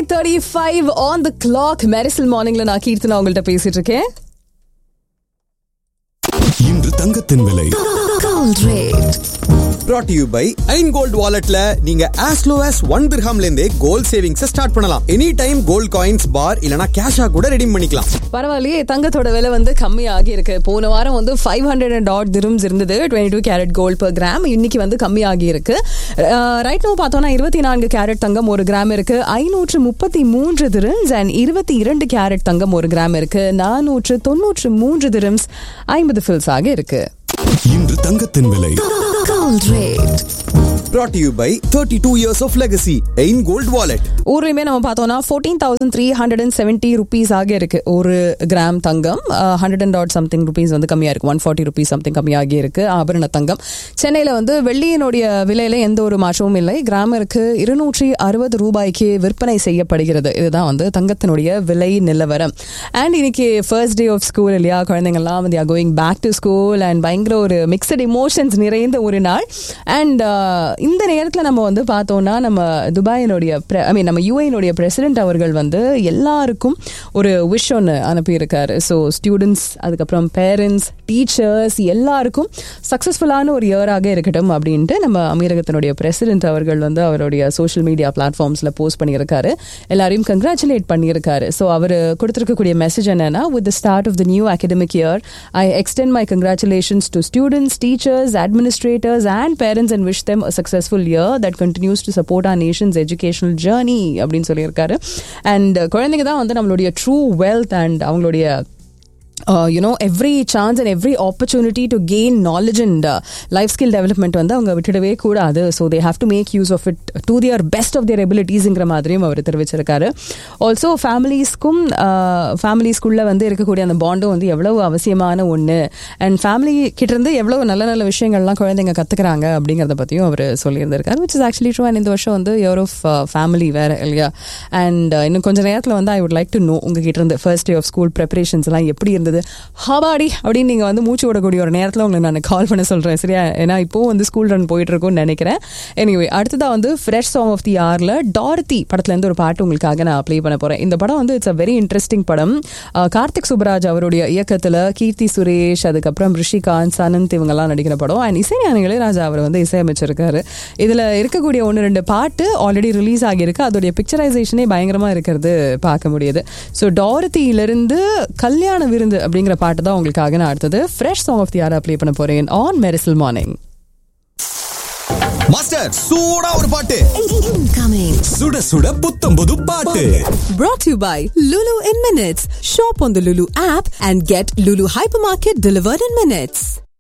Eight thirty five on the clock Mersal மார்னிங்ல நான் கீர்த்தனா உங்கள்கிட்ட பேசிட்டு இருக்கேன் இன்று தங்கத்தின் விலை Gold rate. brought to you by Ain gold வாலெட்ல நீங்க as low as ஒன் திர்ஹாம்ல இருந்தே கோல்ட் சேவிங்ஸ் ஸ்டார்ட் பண்ணலாம் any time gold coins bar இல்லனா கேஷா கூட ரெடீம் பண்ணிக்கலாம் பரவாயில்லையே தங்கத்தோட விலை வந்து கம்மியாகி இருக்கு போன வாரம் வந்து five hundred and dot dirhams இருந்தது twenty two carat gold per gram இன்னைக்கு வந்து கம்மியாகி இருக்கு ரைட் நோ பார்த்தோம்னா இருபத்தி நான்கு கேரட் தங்கம் ஒரு கிராம் இருக்கு ஐநூற்று முப்பத்தி மூன்று திரும்ஸ் அண்ட் இருபத்தி இரண்டு கேரட் தங்கம் ஒரு கிராம் இருக்கு நானூற்று தொன்னூற்று மூன்று திரும்ஸ் ஐம்பது ஃபில்ஸ் ஆக இருக்கு இன்று தங்கத்தின் விலை Gold rate. brought to you by 32 years of legacy Ain gold wallet ஊர்லயுமே நம்ம பார்த்தோம்னா fourteen thousand three hundred and seventy rupees ஆக இருக்கு ஒரு கிராம் தங்கம் hundred and dot something rupees வந்து கம்மியா இருக்கு ஒன் ஃபார்ட்டி ருபீஸ் சம்திங் கம்மியாகி இருக்கு ஆபரண தங்கம் சென்னையில வந்து வெள்ளியினுடைய விலையில எந்த ஒரு மாற்றமும் இல்லை கிராமருக்கு இருநூற்றி அறுபது ரூபாய்க்கு விற்பனை செய்யப்படுகிறது இதுதான் வந்து தங்கத்தினுடைய விலை நிலவரம் அண்ட் இன்னைக்கு ஃபர்ஸ்ட் டே ஆஃப் ஸ்கூல் இல்லையா குழந்தைங்கள்லாம் வந்து going back to school and பயங்கர ஒரு மிக்சட் இமோஷன்ஸ் நிறைந்த ஒரு நாள் அண்ட் இந்த நேரத்தில் நம்ம வந்து பார்த்தோம்னா நம்ம துபாயினுடைய ஐ மீன் நம்ம யூஏனுடைய பிரசிடென்ட் அவர்கள் வந்து எல்லாருக்கும் ஒரு விஷ் ஒன்று அனுப்பியிருக்காரு ஸோ ஸ்டூடெண்ட்ஸ் அதுக்கப்புறம் பேரண்ட்ஸ் டீச்சர்ஸ் எல்லாருக்கும் சக்ஸஸ்ஃபுல்லான ஒரு இயராக இருக்கட்டும் அப்படின்ட்டு நம்ம அமீரகத்தினுடைய பிரசிடென்ட் அவர்கள் வந்து அவருடைய சோஷியல் மீடியா பிளாட்ஃபார்ம்ஸில் போஸ்ட் பண்ணியிருக்காரு எல்லாரையும் கங்க்ராச்சுலேட் பண்ணியிருக்காரு ஸோ அவர் கொடுத்துருக்கக்கூடிய மெசேஜ் என்னன்னா with the start of the new academic year I extend my congratulations to students teachers administrators and parents and wish them successful year that continues to support our nation's educational journey அப்படின்னு சொல்லியிருக்காரு and குழந்தைங்க தான் வந்து நம்மளுடைய true wealth and அவங்களுடைய you know every chance and every opportunity to gain knowledge and life skill development வந்து அவங்க விட்டுடவே கூடாது so they have to make use of it to their best of their எபிலிட்டிஸ்ங்கிற மாதிரியும் அவர் தெரிவிச்சிருக்காரு ஆல்சோ ஃபேமிலிஸ்க்கும் ஃபேமிலிஸ்குள்ளே வந்து இருக்கக்கூடிய அந்த பாண்டும் வந்து எவ்வளவு அவசியமான ஒன்று அண்ட் ஃபேமிலி கிட்டேருந்து எவ்வளவு நல்ல நல்ல விஷயங்கள்லாம் குழந்தைங்க கற்றுக்குறாங்க அப்படிங்கிறத பற்றியும் அவர் சொல்லியிருந்திருக்காரு which is actually true and இந்த வருஷம் வந்து இயர் ஆஃப் ஃபேமிலி வேறு இல்லையா அண்ட் இன்னும் கொஞ்சம் நேரத்தில் வந்து I would like to know உங்ககிட்ட இருந்து first day of school preparations எல்லாம் எப்படி இருந்தது ஹபாடி அப்படின்னு நீங்கள் வந்து மூச்சு விடக்கூடிய ஒரு நேரத்தில் உங்களுக்கு நான் கால் பண்ண சொல்கிறேன் சரியா ஏன்னா இப்போவும் வந்து ஸ்கூல் ரன் போயிட்டு இருக்கும்னு நினைக்கிறேன் எனிவே அடுத்ததாக வந்து ஃப்ரெஷ் சாங் ஆஃப் தி ஆரில் டார்த்தி படத்துலேருந்து ஒரு பாட்டு உங்களுக்காக நான் ப்ளே பண்ண போகிறேன் இந்த படம் வந்து இட்ஸ் அ வெரி இன்ட்ரெஸ்டிங் படம் அஹ், கார்த்திக் சுப்ராஜ் அவருடைய இயக்கத்தில் கீர்த்தி சுரேஷ் அதுக்கப்புறம் ரிஷிகாந்த் சனந்த் இவங்கெல்லாம் நடிக்கிற படம் அண்ட் இசைஞானி இளையராஜா அவர் வந்து இசையமைச்சிருக்காரு இதில் இருக்கக்கூடிய ஒன்று ரெண்டு பாட்டு ஆல்ரெடி ரிலீஸ் ஆகியிருக்கு அதோடைய பிக்சரைசேஷனே பயங்கரமாக இருக்கிறது பார்க்க முடியுது ஸோ டார்த்தியிலிருந்து கல்யாண விருந்து அப்படிங்கிற பாட்டு தான் உங்களுக்காக நான் அடுத்தது ஃப்ரெஷ் சாங் ஆஃப் தி ஆரா ப்ளே பண்ண போகிறேன் ஆன் மெரிசல் மார்னிங் மாஸ்டர் சூடா ஒரு பாட்டு Incoming. சுட சுட புத்தம் புது பாட்டு Brought to you by Lulu in Minutes. Shop on the Lulu app and get Lulu Hypermarket delivered in minutes.